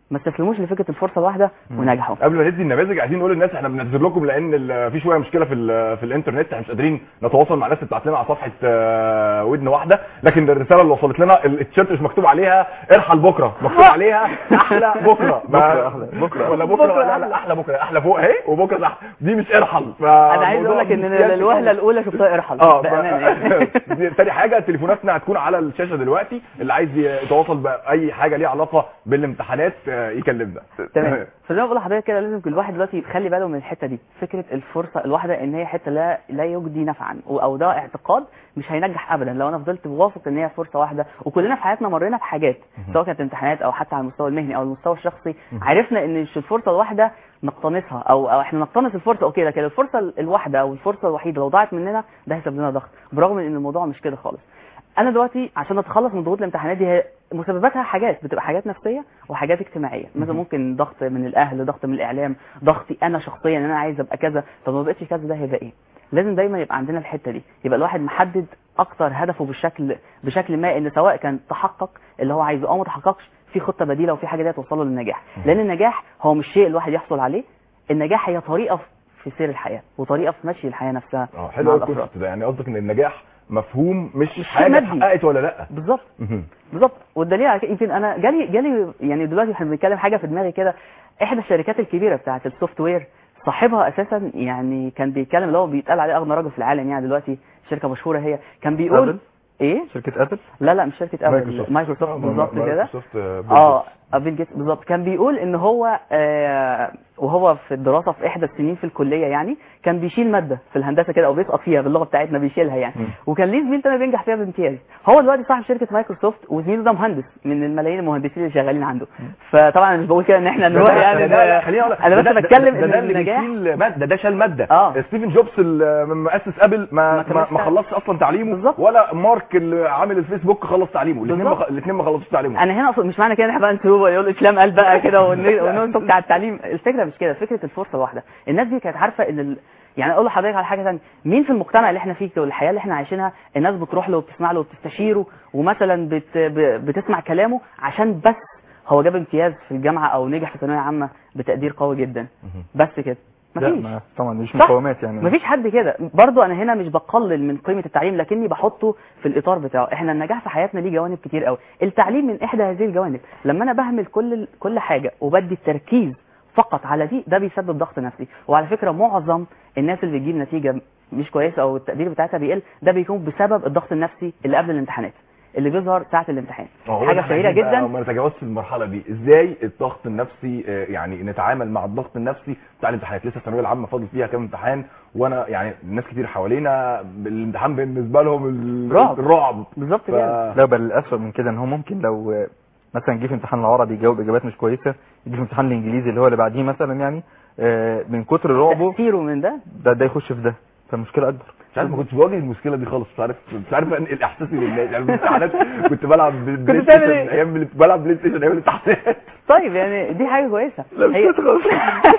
ما استسلموش لفكره الفرصه الواحده ونجحوا قبل ما ندي النماذج عايزين نقول للناس احنا بننزل لكم لان ال- في شويه مشكله في ال- في الانترنت احنا مش قادرين نتواصل مع الناس اللي بتبعت لنا على صفحه آه، ودن واحده لكن الرساله اللي وصلت لنا ال- التيشيرت مش مكتوب عليها ارحل بكره مكتوب عليها احلى بكره ما- بكرة أحلى. بكرة. ولا بكره بكرة لا لا احلى بكره احلى فوق اهي وبكره صح دي مش ارحل انا عايز اقول لك ان الوهله الاولى شفتها ارحل اه بامانه يعني. ب- دي تاني حاجه تليفوناتنا هتكون على الشاشه دلوقتي اللي عايز يتواصل باي حاجه ليها علاقه بالامتحانات آه، يكلمنا تمام فزي ما بقول لحضرتك كده لازم كل واحد دلوقتي يخلي باله من الحته دي فكره الفرصه الواحده ان هي حته لا لا يجدي نفعا و- او ده اعتقاد مش هينجح ابدا لو انا فضلت واثق ان هي فرصه واحده وكلنا في حياتنا مرينا بحاجات سواء كانت امتحانات او حتى على المستوى المهني او المستوى الشخصي عرفنا ان مش الفرصه الواحده نقتنصها او او احنا نقتنص الفرصه اوكي لكن الفرصه ال- الواحده او الفرصه الوحيده لو ضاعت مننا ده هيسبب لنا ضغط برغم من ان الموضوع مش كده خالص انا دلوقتي عشان اتخلص من ضغوط الامتحانات دي هي مسبباتها حاجات بتبقى حاجات نفسيه وحاجات اجتماعيه مثلا ممكن ضغط من الاهل ضغط من الاعلام ضغطي انا شخصيا ان انا عايز ابقى كذا طب ما بقتش كذا ده هيبقى ايه لازم دايما يبقى عندنا الحته دي يبقى الواحد محدد اكتر هدفه بالشكل بشكل ما ان سواء كان تحقق اللي هو عايزه او ما تحققش في خطه بديله وفي حاجه دي توصله للنجاح لان النجاح هو مش شيء الواحد يحصل عليه النجاح هي طريقه في سير الحياه وطريقه في مشي الحياه نفسها اه مع حلو قوي الأفراد. الكونسيبت ده يعني قصدك ان النجاح مفهوم مش, مش حاجه مادي. اتحققت ولا لا بالظبط مهم. بالظبط والدليل على كده يمكن انا جالي جالي يعني دلوقتي احنا بنتكلم حاجه في دماغي كده احدى الشركات الكبيره بتاعه السوفت وير صاحبها اساسا يعني كان بيتكلم اللي هو بيتقال عليه اغنى راجل في العالم يعني دلوقتي شركه مشهوره هي كان بيقول أبل؟ ايه شركه ابل لا لا مش شركه ابل مايكروسوفت مايكروسوفت آه، بالظبط كده مايكروسوفت آه، اه بيل جيتس بالظبط كان بيقول ان هو آه وهو في الدراسه في احدى السنين في الكليه يعني كان بيشيل ماده في الهندسه كده او بيسقط فيها باللغه بتاعتنا بيشيلها يعني مم. وكان ليه زميل تاني بينجح فيها بامتياز هو دلوقتي صاحب شركه مايكروسوفت وزميله ده مهندس من الملايين المهندسين اللي شغالين عنده فطبعا انا مش بقول كده ان احنا نروح يعني لا لا خليني اقول لك انا ده- بس ده- بتكلم ده, ان ده اللي النجاح بيشيل ماده ده شال ماده آه. ستيفن جوبز اللي مؤسس ابل ما ما ما, كملش ما تعليم. خلصش اصلا تعليمه بالظبط. ولا مارك اللي عامل الفيسبوك خلص تعليمه الاثنين ما بالظبط. خ- الاثنين ما خلصوش تعليمهم انا هنا اصلا مش معنى كده ان احنا بقى نسيبه ويقول اسلام قال بقى كده ون- وننطق على التعليم الفكره مش كده فكره الفرصه الواحده الناس دي كانت عارفه ان ال... يعني اقول لحضرتك على حاجه ثانيه مين في المجتمع اللي احنا فيه والحياه اللي احنا عايشينها الناس بتروح له وبتسمع له وبتستشيره ومثلا بت... ب- بتسمع كلامه عشان بس هو جاب امتياز في الجامعه او نجح في ثانويه عامه بتقدير قوي جدا بس كده لا مفيش ما طبعا مش صح؟ مقاومات يعني مفيش حد كده برضو انا هنا مش بقلل من قيمه التعليم لكني بحطه في الاطار بتاعه احنا النجاح في حياتنا ليه جوانب كتير قوي التعليم من احدى هذه الجوانب لما انا بهمل كل كل حاجه وبدي التركيز فقط على دي ده بيسبب ضغط نفسي وعلى فكره معظم الناس اللي بتجيب نتيجه مش كويسه او التقدير بتاعتها بيقل ده بيكون بسبب الضغط النفسي اللي قبل الامتحانات اللي بيظهر ساعه الامتحان هو حاجه إحنا شهيره عايزين بقى جدا ما نتجاوزش المرحله دي ازاي الضغط النفسي آه، يعني نتعامل مع الضغط النفسي بتاع الامتحانات لسه الثانويه العامه فاضل فيها كام امتحان وانا يعني الناس كتير حوالينا الامتحان بالنسبه لهم ال- رعب. الرعب بالظبط ف... كده لا بل الاسوء من كده ان هو ممكن لو آه، مثلا جه في امتحان العربي يجاوب اجابات مش كويسه يجي في امتحان الانجليزي اللي هو اللي بعديه مثلا يعني آه، من كتر رعبه تفسيره من ده ده ده يخش في ده فالمشكله اكبر مش عارف ما كنتش بواجه المشكله دي خالص مش عارف مش عارف انقل احساسي للناس يعني الامتحانات كنت بلعب بلاي بتعمل ستيشن إيه؟ ايام اللي- بلعب بلاي ستيشن ايام الامتحانات طيب يعني دي حاجه كويسه لا، مش هي كده خالص.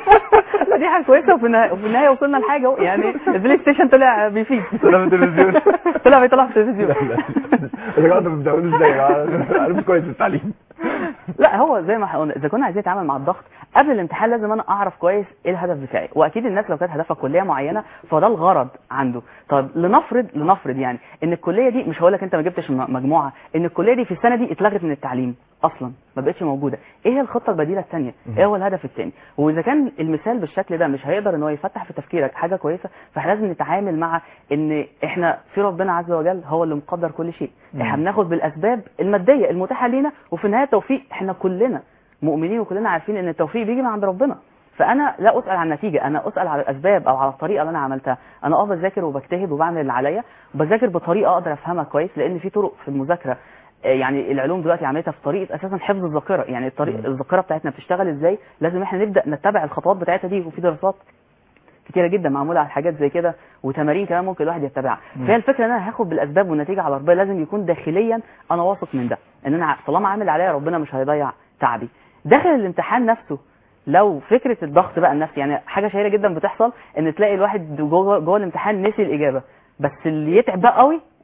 لا دي حاجه كويسه وفي النهايه وفي النهايه وصلنا لحاجه اهو يعني البلاي ستيشن طلع بيفيد طلع في التلفزيون. طلع بيطلع في التلفزيون لا لا يا جماعه انتوا بتعملوا ازاي يا جماعه انا مش كويس في التعليم لا هو زي ما احنا قلنا اذا كنا عايزين نتعامل مع الضغط قبل الامتحان لازم انا اعرف كويس ايه الهدف بتاعي واكيد الناس لو كانت هدفها كليه معينه فده الغرض عنده طب لنفرض لنفرض يعني ان الكليه دي مش هقول لك انت ما جبتش م- مجموعه ان الكليه دي في السنه دي اتلغت من التعليم اصلا ما بقتش موجوده ايه هي الخطه البديله الثانيه ايه هو الهدف الثاني واذا كان المثال بالشكل ده مش هيقدر ان هو يفتح في تفكيرك حاجه كويسه فاحنا لازم نتعامل مع ان احنا في ربنا عز وجل هو اللي مقدر كل شيء احنا بناخد بالاسباب الماديه المتاحه لينا وفي النهايه التوفيق احنا كلنا مؤمنين وكلنا عارفين ان التوفيق بيجي من عند ربنا فانا لا اسال عن النتيجه انا اسال على الاسباب او على الطريقه اللي انا عملتها انا اه بذاكر وبجتهد وبعمل اللي عليا بذاكر بطريقه اقدر افهمها كويس لان في طرق في المذاكره آه، يعني العلوم دلوقتي عملتها في طريقه اساسا حفظ الذاكره يعني الطريق الذاكره بتاعتنا بتشتغل ازاي لازم احنا نبدا نتبع الخطوات بتاعتها دي وفي دراسات كتيره جدا معموله على حاجات زي كده وتمارين كمان ممكن الواحد يتبعها فهي الفكره ان انا هاخد بالاسباب والنتيجه على ربنا لازم يكون داخليا انا واثق من ده ان انا ع- طالما عامل عليا ربنا مش هيضيع تعبي داخل الامتحان نفسه لو فكره الضغط بقى النفسي يعني حاجه شهيره جدا بتحصل ان تلاقي الواحد جوه جوه الامتحان نسي الاجابه بس اللي يتعب بقى قوي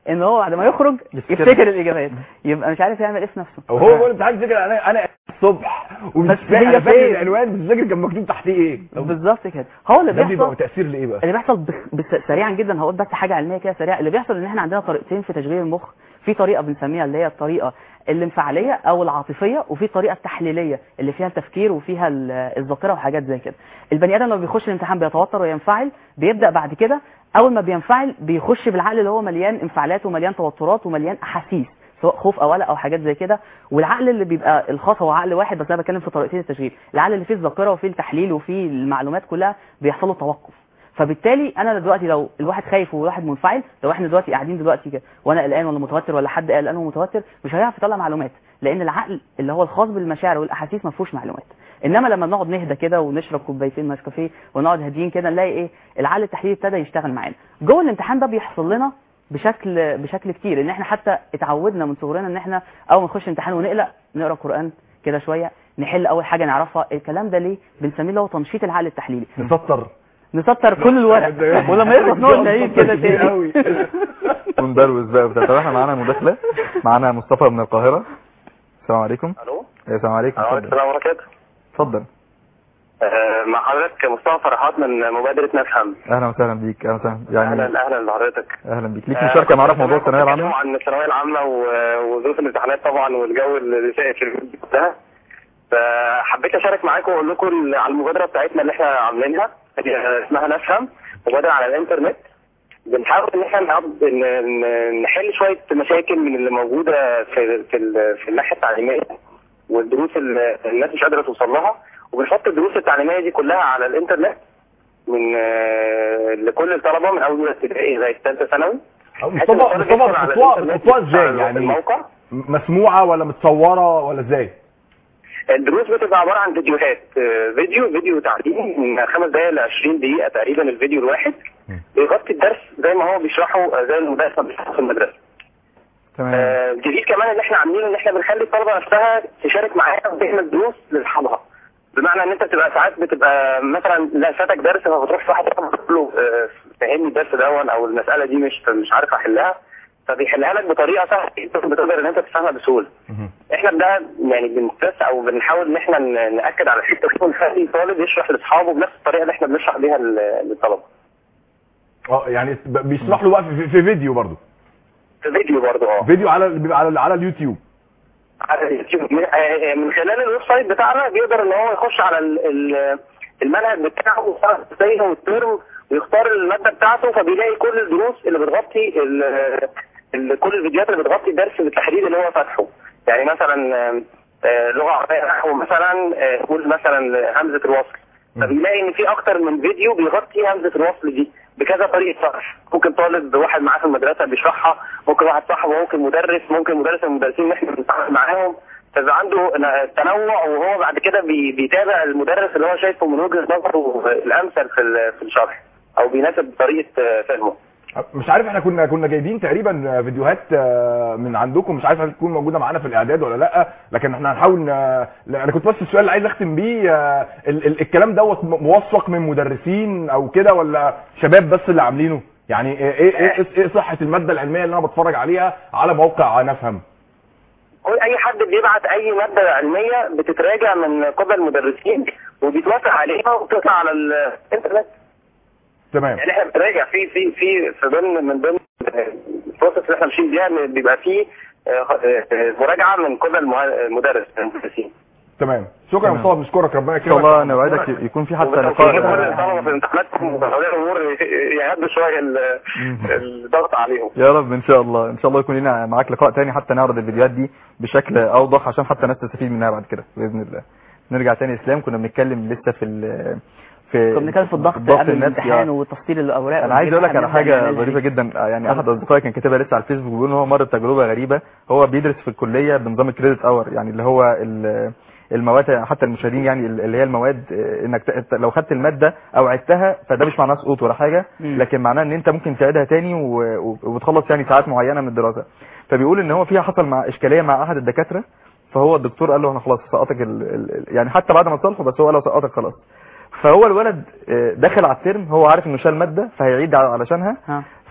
ان هو بعد ما يخرج يفتكر. يفتكر الاجابات يبقى مش عارف يعمل ايه في نفسه او هو بيقول امتحان فكره انا انا الصبح ومش بس فاكر هي أنا فاكر فين؟ العنوان مش فاكر كان مكتوب تحتيه ايه بالظبط كده هو اللي ده بيبقى بيحصل تاثير لايه بقى اللي بيحصل بس بس سريعا جدا هقول بس حاجه علميه كده سريعه اللي بيحصل ان احنا عندنا طريقتين في تشغيل المخ في طريقه بنسميها اللي هي الطريقه الانفعاليه او العاطفيه وفي طريقه التحليليه اللي فيها التفكير وفيها ال- الذاكره وحاجات زي كده البني ادم لما بيخش الامتحان بيتوتر وينفعل بيبدا بعد كده اول ما بينفعل بيخش بالعقل اللي هو مليان انفعالات ومليان توترات ومليان احاسيس سواء خوف او قلق او حاجات زي كده والعقل اللي بيبقى الخاص هو عقل واحد بس انا بتكلم في طريقتين التشغيل العقل اللي فيه الذاكره وفيه التحليل وفيه المعلومات كلها بيحصل له توقف فبالتالي انا دلوقتي لو الواحد خايف وواحد منفعل لو احنا دلوقتي قاعدين دلوقتي كده وانا قلقان ولا متوتر ولا حد قلقان ومتوتر مش هيعرف يطلع معلومات لان العقل اللي هو الخاص بالمشاعر والاحاسيس ما فيهوش معلومات انما لما بنقعد نهدى كده ونشرب كوبايتين نسكافيه ونقعد هاديين كده نلاقي ايه العقل التحليلي ابتدى يشتغل معانا جوه الامتحان ده بيحصل لنا بشكل بشكل كتير ان احنا حتى اتعودنا من صغرنا ان احنا اول ما نخش امتحان ونقلق نقرا قران كده شويه نحل اول حاجه نعرفها الكلام ده ليه بنسميه اللي هو تنشيط العقل التحليلي نسطر نسطر كل الورق ولما يخلص نقعد نعيد كده كتير تاني قوي. وندروز بقى وبتاع طب احنا معانا مداخله معانا مصطفى من القاهره السلام عليكم الو إيه، السلام عليكم وعليكم اتفضل السلام وبركاته اتفضل آه، مع حضرتك مصطفى فرحات من مبادرة نفهم اهلا وسهلا بيك اهلا وسهلا يعني اهلا اهلا بحضرتك اهلا بيك ليك مشاركه معانا في موضوع الثانويه العامة العامه عن الثانوية العامة و- وظروف الامتحانات طبعا والجو اللي سائد في البلد كلها فحبيت اشارك معاكم واقول لكم ال- على المبادرة بتاعتنا اللي احنا عاملينها هي اسمها نفهم مبادرة على الانترنت بنحاول ان احنا نعض- ن- ن- نحل شوية مشاكل من اللي موجودة في في, ال- في الناحية التعليمية والدروس اللي الناس مش قادرة توصل لها وبنحط الدروس التعليمية دي كلها على الانترنت من آه، لكل الطلبة من اول ابتدائي زي الثالثة ثانوي أو مصطفى مصطفى بتحطوها بتحطوها ازاي يعني الموقع مسموعه ولا متصوره ولا ازاي الدروس بتبقى عبارة عن فيديوهات آه، فيديو فيديو تعليمي من خمس دقايق ل 20 دقيقة تقريبا الفيديو الواحد بيغطي الدرس زي ما هو بيشرحه آه، زي المدرس ما بيشرحه في المدرسة تمام آه، الجديد كمان اللي احنا عاملينه ان احنا بنخلي الطلبه نفسها تشارك معانا وتعمل دروس لاصحابها بمعنى ان انت بتبقى ساعات بتبقى مثلا لا فاتك درس فبتروح واحد تقول له آه، فهمني الدرس دون او المساله دي مش مش عارف احلها فبيحلها لك بطريقه سهله جدا بتقدر ان انت تفهمها بسهوله احنا بده يعني بنستس او بنحاول ان احنا ن- ناكد على الحته دي ونخلي الطالب يشرح لاصحابه بنفس الطريقه اللي احنا بنشرح بيها لل- للطلبه اه يعني ب- بيشرح له بقى في, في فيديو برضه في فيديو برضه اه فيديو على بيبقى على على اليوتيوب على اليوتيوب من آه، من خلال الويب سايت بتاعنا بيقدر ان هو يخش على ال- ال- المنهج بتاعه ويختار ازاي والترم ويختار الماده بتاعته فبيلاقي كل الدروس اللي بتغطي ال- ال- كل الفيديوهات اللي بتغطي الدرس بالتحديد اللي هو فاتحه يعني مثلا آه، آه، لغه عربيه نحو مثلا آه، قول مثلا همزه الوصل فبيلاقي ان في اكتر من فيديو بيغطي همزه الوصل دي بكذا طريقه شرح ممكن طالب واحد معاه في المدرسه بيشرحها ممكن واحد صاحبه ممكن مدرس ممكن مدرس من المدرسين اللي احنا بنتعامل معاهم فبقى عنده ن- تنوع وهو بعد كده بي- بيتابع المدرس اللي هو شايفه من وجهه نظره الامثل في ال- في الشرح او بيناسب طريقه آه، فهمه مش عارف احنا كنا كنا جايبين تقريبا فيديوهات آه، من عندكم مش عارف هتكون موجوده معانا في الاعداد ولا لا لكن احنا هنحاول ن... لا، انا كنت بس السؤال اللي عايز اختم بيه آه، ال... ال... الكلام دوت م- موثق من مدرسين او كده ولا شباب بس اللي عاملينه يعني ايه ايه ايه, إيه صحه الماده العلميه اللي انا بتفرج عليها على موقع نفهم كل اي حد بيبعت اي ماده علميه بتتراجع من قبل المدرسين وبيتوافق عليها وبتطلع على الانترنت تمام يعني احنا بنراجع في في في في ضمن من ضمن البروسيس اللي احنا ماشيين بيها إن بيبقى في آه، آه، مراجعه من قبل المه- المدرس من المدرسين تمام شكرا يا تمام. مصطفى بنشكرك ربنا ان يكرمك شاء الله نوعدك يكون في حتى وبالتوفيق لكل لقاء الطلبه في امتحاناتهم واولياء الامور يهدوا شويه ال- الضغط عليهم يا رب ان شاء الله ان شاء الله يكون لنا معاك لقاء تاني حتى نعرض الفيديوهات دي بشكل اوضح عشان حتى الناس تستفيد منها بعد كده باذن الله نرجع تاني اسلام كنا بنتكلم لسه في ال في كنا بنتكلم في الضغط الضغط قبل النفسي، الامتحان آه. وتفصيل الاوراق انا عايز اقول لك على والحاجات حاجه اللي هنعملها ظريفه دي. جدا يعني احد اصدقائي كان كاتبها لسه على الفيسبوك بيقول ان هو مر بتجربه غريبه هو بيدرس في الكليه بنظام الكريدت اور يعني اللي هو ال- المواد حتى المشاهدين يعني اللي هي المواد آه، انك ت- لو خدت الماده او عدتها فده مش معناه سقوط ولا حاجه مم. لكن معناه ان انت ممكن تعيدها تاني و- و- وبتخلص يعني ساعات معينه من الدراسه فبيقول ان هو فيها حصل مع اشكاليه مع احد الدكاتره فهو الدكتور قال له انا خلاص سقطك ال... ال... يعني حتى بعد ما تصالحه بس هو قال له سقطك خلاص فهو الولد آه، داخل على الترم هو عارف انه شال ماده فهيعيد ع- علشانها ها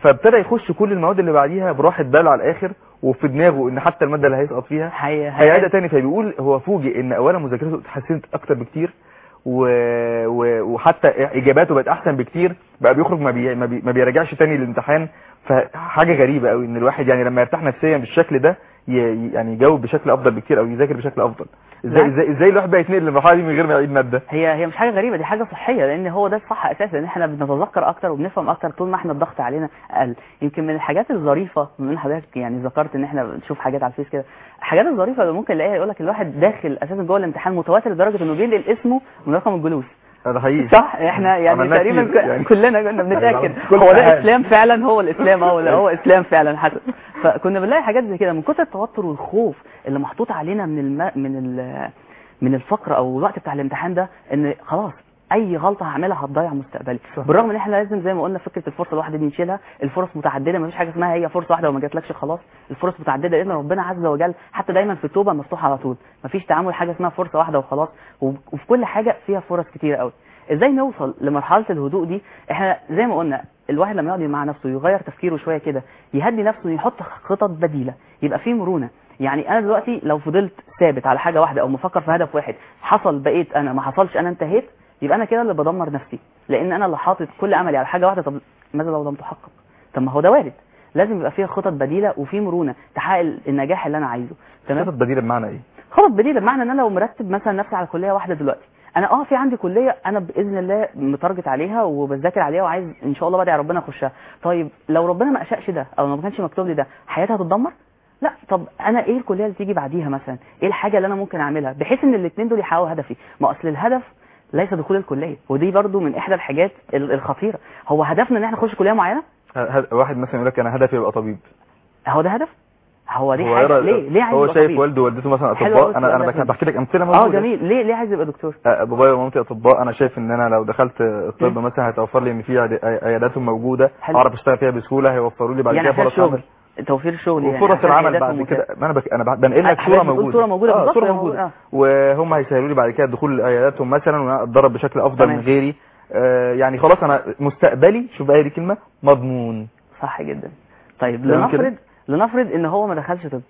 فابتدى يخش كل المواد اللي بعديها براحه باله على الاخر وفي دماغه ان حتى الماده اللي هيسقط فيها هي هيعيدها تاني فبيقول هو فوجئ ان اولا مذاكرته اتحسنت اكتر بكتير و... و... وحتى اجاباته بقت احسن بكتير بقى بيخرج ما, بي... ما, بي... ما بيراجعش تاني الامتحان فحاجه غريبه قوي ان الواحد يعني لما يرتاح نفسيا بالشكل ده ي... يعني يجاوب بشكل افضل بكتير او يذاكر بشكل افضل ازاي لا. ازاي ازاي الواحد بقى يتنقل للمرحله دي من غير ما يعيد ماده هي هي مش حاجه غريبه دي حاجه صحيه لان هو ده الصح اساسا ان احنا بنتذكر اكتر وبنفهم اكتر طول ما احنا الضغط علينا اقل يمكن من الحاجات الظريفه من حضرتك يعني ذكرت ان احنا بنشوف حاجات على الفيس كده الحاجات الظريفه اللي ممكن نلاقيها يقول لك الواحد داخل اساسا جوه الامتحان متوتر لدرجه انه بينقل اسمه من رقم الجلوس ده حقيقي صح احنا يعني عملناه تقريبا كتير ك- يعني. كلنا كنا بنتاكد كل هو ده حال. اسلام فعلا هو الاسلام اه ولا هو اسلام فعلا حسن فكنا بنلاقي حاجات زي كده من كتر التوتر والخوف اللي محطوط علينا من الم... من ال... من الفقره او الوقت بتاع الامتحان ده ان خلاص اي غلطه هعملها هتضيع مستقبلي صح. بالرغم ان احنا لازم زي ما قلنا فكره الفرصه الواحده دي نشيلها الفرص متعدده مفيش حاجه اسمها هي فرصه واحده وما جاتلكش خلاص الفرص متعدده لان ربنا عز وجل حتى دايما في التوبه مفتوحه على طول مفيش تعامل حاجه اسمها فرصه واحده وخلاص وب- وفي كل حاجه فيها فرص كتير قوي ازاي نوصل لمرحله الهدوء دي احنا زي ما قلنا الواحد لما يقعد مع نفسه يغير تفكيره شويه كده يهدي نفسه يحط خطط بديله يبقى فيه مرونه يعني انا دلوقتي لو فضلت ثابت على حاجه واحده او مفكر في هدف واحد حصل بقيت انا ما حصلش انا انتهيت يبقى انا كده اللي بدمر نفسي لان انا اللي حاطط كل املي على حاجه واحده طب ماذا لو لم تحقق طب ما هو ده وارد لازم يبقى فيها خطط بديله وفي مرونه تحقق النجاح اللي انا عايزه تمام خطط بديله بمعنى ايه خطط بديله بمعنى ان انا لو مرتب مثلا نفسي على كليه واحده دلوقتي انا اه في عندي كليه انا باذن الله متارجت عليها وبذاكر عليها وعايز ان شاء الله بدعي ربنا اخشها طيب لو ربنا ما اشاءش ده او لو ما كانش مكتوب لي ده حياتي هتتدمر لا طب انا ايه الكليه اللي تيجي بعديها مثلا ايه الحاجه اللي انا ممكن اعملها بحيث ان الاثنين دول يحققوا هدفي ما اصل الهدف ليس دخول الكليه ودي برضو من احدى الحاجات ال- الخطيره هو هدفنا ان احنا نخش كليه معينه ه- ه- واحد مثلا يقول لك انا هدفي ابقى طبيب هو ده هدف هو دي هو حاجه يرى- ليه ليه عايز هو يبقى شايف طبيب؟ والده ووالدته مثلا حلو أوي اطباء انا انا السؤال ده. بك- بحكي لك امثله اه موجوده جميل ليه ليه عايز يبقى دكتور آه، بابايا ومامتي اطباء انا شايف ان انا لو دخلت الطب مثلا هيتوفر لي ان في عياد- عياداتهم موجوده حلو. اعرف اشتغل فيها بسهوله هيوفروا لي بعد يعني كده عشان فرص الشغل عمل توفير الشغل يعني وفرص عشان العمل عيادات بعد ومكان. كده ما انا بك... انا ب- بنقل لك حضرتك صوره بتقول موجوده صورة موجودة اه بالظبط، صوره هي موجوده موجودة. وهم هيسهلوا لي بعد كده دخول عياداتهم مثلا وانا اتدرب بشكل افضل تمام. من غيري آه يعني خلاص انا مستقبلي شوف بقى هي دي كلمه مضمون صح جدا طيب تمام كده؟ لنفرض لنفرض ان هو ما دخلش طب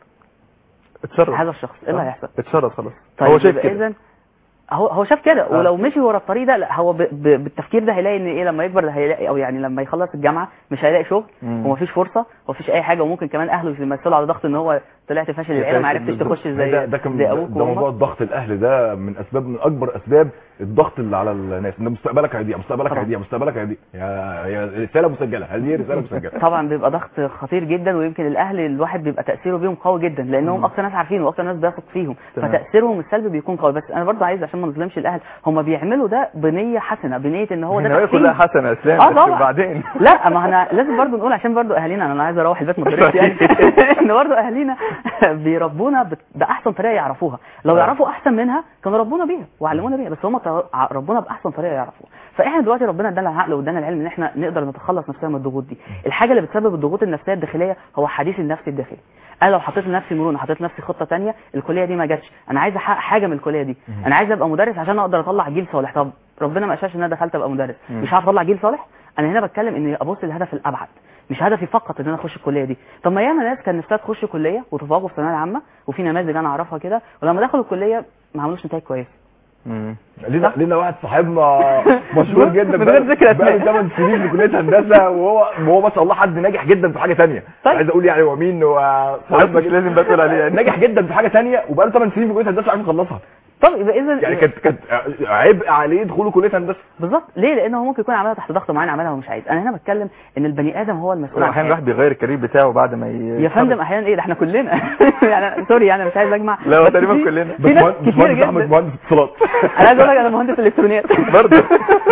اتشرف هذا الشخص ايه اللي آه، هيحصل اتشرف خلاص طيب هو شايف يبقى كده اذا هو هو شاف كده آه. ولو مشي ورا الطريق ده لا هو ب... ب... بالتفكير ده هيلاقي ان ايه لما يكبر ده هيلاقي او يعني لما يخلص الجامعه مش هيلاقي شغل مم. ومفيش فرصه ومفيش اي حاجه وممكن كمان اهله يمثلوا على ضغط ان هو طلعت فاشل العيله ما فاشل عرفتش بالظبط. تخش زي ده ده كان زي ده ابوك موضوع وامك الضغط الاهل ده من اسباب من اكبر اسباب الضغط اللي على الناس ان مستقبلك هيضيع مستقبلك طبعا. هيضيع مستقبلك هيضيع يا يا رساله مسجله هذه رساله مسجله طبعا بيبقى ضغط خطير جدا ويمكن الاهل الواحد بيبقى تاثيره بيهم قوي جدا لانهم مم. اكتر ناس عارفين واكتر ناس بيثق فيهم تمام. فتاثيرهم السلبي بيكون قوي بس انا برضو عايز عشان ما نظلمش الاهل هم بيعملوا ده بنيه حسنه بنيه ان هو ده النوايا تحسين. كلها حسنه يا اسلام اه بس طبعا بعدين لا ما احنا لازم برضو نقول عشان برضو اهالينا انا عايز اروح البيت مدرس يعني ان برضو اهالينا بيربونا بت- باحسن طريقه يعرفوها لو آه. يعرفوا احسن منها كانوا ربونا بيها وعلمونا بيها بس هم ط- ع- ربونا باحسن طريقه يعرفوها فاحنا دلوقتي ربنا ادانا العقل وادانا العلم ان احنا نقدر نتخلص نفسنا من الضغوط دي الحاجه اللي بتسبب الضغوط النفسيه الداخليه هو حديث النفس الداخلي انا لو حطيت لنفسي مرونه حطيت لنفسي خطه تانية الكليه دي ما جاتش انا عايز احقق حاجه من الكليه دي انا عايز ابقى مدرس عشان اقدر اطلع جيل صالح طب ربنا ما اشاش ان انا دخلت ابقى مدرس مم. مش هعرف اطلع جيل صالح انا هنا بتكلم اني ابص للهدف الابعد مش هدفي فقط ان انا اخش الكليه دي طب ما ياما ناس كان نفسها تخش كليه وتفوقوا في الثانويه العامه وفي نماذج انا اعرفها كده ولما دخلوا الكليه ما عملوش نتائج كويسه مم. لينا لينا واحد صاحبنا مشهور جدا من غير ذكر بقى أسماء. 8 سنين في كليه هندسه وهو وهو ما شاء الله حد ناجح جدا في حاجه ثانيه طيب. عايز اقول يعني هو مين هو صاحبنا مش لازم بقى تقول عليه يعني. ناجح جدا في حاجه ثانيه وبقى له 8 سنين في كليه هندسه عارف يخلصها طب يبقى اذا يعني كانت كانت عبء عليه دخوله كليه هندسه بالظبط ليه لان هو ممكن يكون عملها تحت ضغط معين عملها ومش عايز انا هنا بتكلم ان البني ادم هو المسؤول عن احيانا حياته. الواحد بيغير الكارير بتاعه بعد ما ي... يا فندم احيانا ايه ده احنا كلنا يعني سوري يعني مش عايز اجمع لا هو بس تقريبا في- كلنا. في ناس باشمهندس- كتير باشمهندس احمد جدا مهندس اتصالات انا عايز اقول لك انا مهندس الكترونيات برضه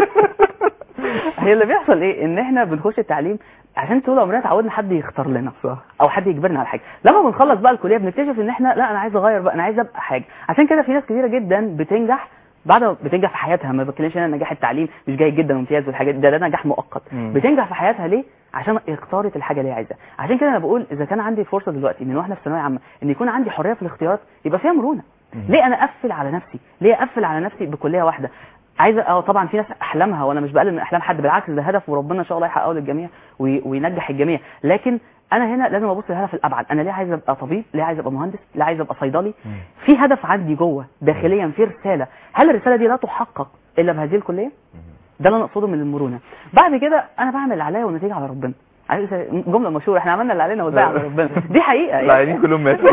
هي اللي بيحصل ايه ان احنا بنخش التعليم عشان طول عمرنا اتعودنا حد يختار لنا صح او حد يجبرنا على حاجه لما بنخلص بقى الكليه بنكتشف ان احنا لا انا عايز اغير بقى انا عايز ابقى حاجه عشان كده في ناس كتيره جدا بتنجح بعد ما بتنجح في حياتها ما بتكلمش انا نجاح التعليم مش جيد جدا وامتياز والحاجات دي، ده ده نجاح مؤقت مم. بتنجح في حياتها ليه عشان اختارت الحاجه اللي هي عايزاها عشان كده انا بقول اذا كان عندي فرصه دلوقتي من واحنا في ثانويه عامه ان يكون عندي حريه في الاختيارات يبقى فيها مرونه ليه انا اقفل على نفسي ليه اقفل على نفسي بكليه واحده عايزه اه طبعا في ناس احلامها وانا مش بقلل من احلام حد بالعكس ده هدف وربنا ان شاء الله يحققه للجميع وي- وينجح الجميع لكن انا هنا لازم ابص للهدف الابعد انا ليه عايز ابقى طبيب ليه عايز ابقى مهندس ليه عايز ابقى صيدلي في هدف عندي جوه داخليا في رساله هل الرساله دي لا تحقق الا بهذه الكليه ده اللي انا اقصده من المرونه بعد كده انا بعمل اللي عليا والنتيجه على ربنا عارف جمله مشهوره احنا عملنا اللي علينا والباقي على ربنا دي حقيقه يعني. العيانين كلهم ماتوا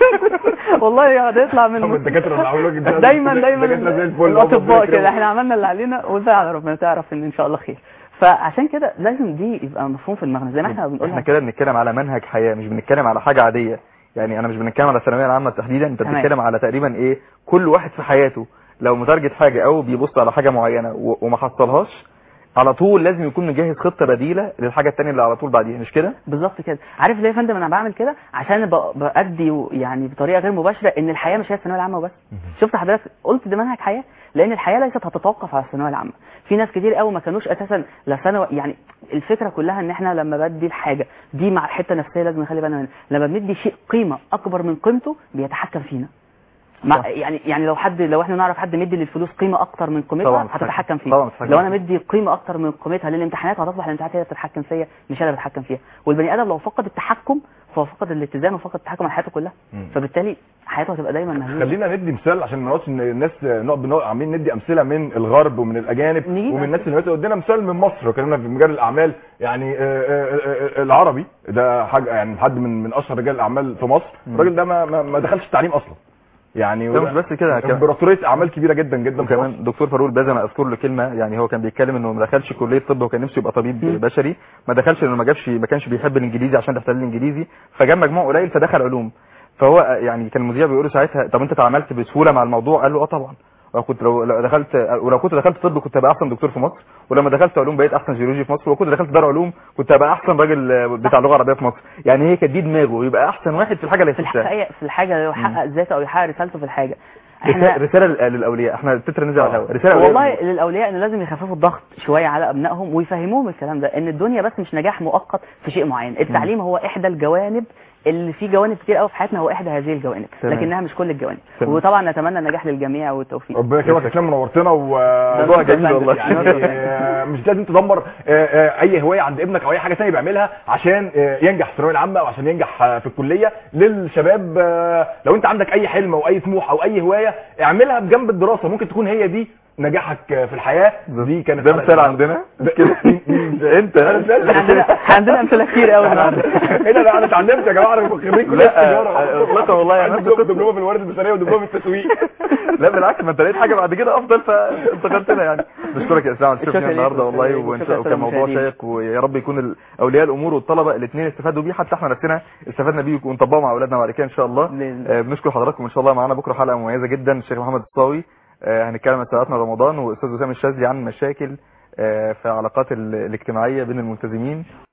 والله يقعد يطلع من هم الدكاتره اللي عملوا كده دايما دايما الدكاتره زي الفل هم الاطباء كده كده احنا عملنا اللي علينا والباقي على ربنا تعرف ان ان شاء الله خير فعشان كده لازم دي يبقى مفهوم في دماغنا زي ما احنا بنقول احنا كده بنتكلم على منهج حياه مش بنتكلم على حاجه عاديه يعني انا مش بنتكلم على الثانويه العامه تحديدا انت تمام. بتتكلم على تقريبا ايه كل واحد في حياته لو متارجت حاجه او بيبص على حاجه معينه و- وما حصلهاش على طول لازم يكون مجهز خطه بديله للحاجه الثانيه اللي على طول بعديها مش كده بالظبط كده عارف ليه يا فندم انا بعمل كده عشان ب- بادي و- يعني بطريقه غير مباشره ان الحياه مش هي الثانويه العامه وبس شفت حضرتك قلت ده منهج حياه لان الحياه ليست هتتوقف على الثانويه العامه في ناس كتير قوي ما كانوش اساسا لا ثانوي يعني الفكره كلها ان احنا لما بدي الحاجه دي مع حته نفسيه لازم نخلي بالنا منها لما بندي شيء قيمه اكبر من قيمته بيتحكم فينا مع صح. يعني يعني لو حد لو احنا نعرف حد مدي للفلوس قيمه اكتر من قيمتها طبعاً هتتحكم فيه طبعاً بتتحكم لو انا فيه. مدي قيمه اكتر من قيمتها للامتحانات هتصبح الامتحانات هي اللي بتتحكم فيا مش انا اللي بتحكم فيها والبني ادم لو فقد التحكم فهو فقد الاتزان وفقد التحكم على حياته كلها مم. فبالتالي حياته هتبقى دايما مهزوزه خلينا ندي مثال عشان ما نقعدش ان الناس نقعد بنقعد عاملين ندي امثله من الغرب ومن الاجانب نجيب ومن الناس اللي ماتوا ادينا مثال من مصر وكلمنا في مجال الاعمال يعني آه، آه، آه، آه، العربي ده حاجه يعني حد من من اشهر رجال الاعمال في مصر الراجل ده ما ما ما دخلش التعليم اصلا يعني ده مش بس كده كمان- امبراطوريه اعمال كبيره جدا جدا في مصر. وكمان دكتور فاروق الباز انا اذكر له كلمه يعني هو كان بيتكلم انه ما دخلش كليه طب وكان نفسه يبقى طبيب مم. بشري ما دخلش لانه ما جابش ما كانش بيحب الانجليزي عشان الاحتلال الانجليزي فجاب مجموع قليل فدخل علوم فهو يعني كان المذيع بيقول له ساعتها طب انت تعاملت بسهوله مع الموضوع قال له اه طبعا وكنت لو لو دخلت ولو كنت دخلت طب كنت هبقى احسن دكتور في مصر ولما دخلت علوم بقيت احسن جيولوجي في مصر ولو كنت دخلت دار علوم كنت هبقى احسن راجل بتاع لغه عربيه في مصر يعني هي كانت دي دماغه يبقى احسن واحد في الحاجه اللي في يخشها الحقيقه في الحاجه اللي يحقق ذاته او يحقق رسالته في الحاجه رسالة احنا رسالة للاولياء احنا التتر نزل على الهواء رساله والله للأولياء. للاولياء ان لازم يخففوا الضغط شويه على ابنائهم ويفهموهم الكلام ده ان الدنيا بس مش نجاح مؤقت في شيء معين التعليم هو احدى الجوانب اللي في جوانب كتير قوي في حياتنا هو احدى هذه الجوانب تمام. لكنها مش كل الجوانب تمام. وطبعا نتمنى النجاح للجميع والتوفيق ربنا يكرمك يا اسلام منورتنا و موضوع جميل والله. يعني آه، مش لازم تدمر آه، آه، اي هوايه عند ابنك او اي حاجه ثانيه بيعملها عشان آه، ينجح في الثانويه العامه او عشان ينجح آه، في الكليه للشباب آه، لو انت عندك اي حلم او اي طموح او اي هوايه اعملها بجنب الدراسه ممكن تكون هي دي نجاحك آه، في الحياه دي كانت ده مثال عندنا مش كده انت احنا عندنا إحنا عندنا امثله كتير قوي النهارده ايه ده لا انا اتعلمت يا جماعه انا خريج كليه لا، التجاره اطلاقا والله يعني عندي أنا كنت- دبلومه في الموارد البشريه ودبلومه في التسويق لا بالعكس ما انت لقيت حاجه بعد كده افضل فانتقلتنا يعني بشكرك يا اسلام على شكرا الشرف ليك. النهارده والله شكرا وإن ليك. شاء- شكرا وكان موضوع للمشاهدين. شيق ويا رب يكون ال- اولياء الامور والطلبه الاثنين استفادوا بيه حتى احنا نفسنا استفدنا بيه ونطبقه مع اولادنا بعد كده ان شاء الله بإذن آه، بنشكر حضراتكم ان شاء الله معانا بكره حلقه مميزه جدا الشيخ محمد الصاوي آه، هنتكلم عن ساعاتنا رمضان واستاذ وسام الشاذلي عن مشاكل آه، في العلاقات ال- الاجتماعيه بين الملتزمين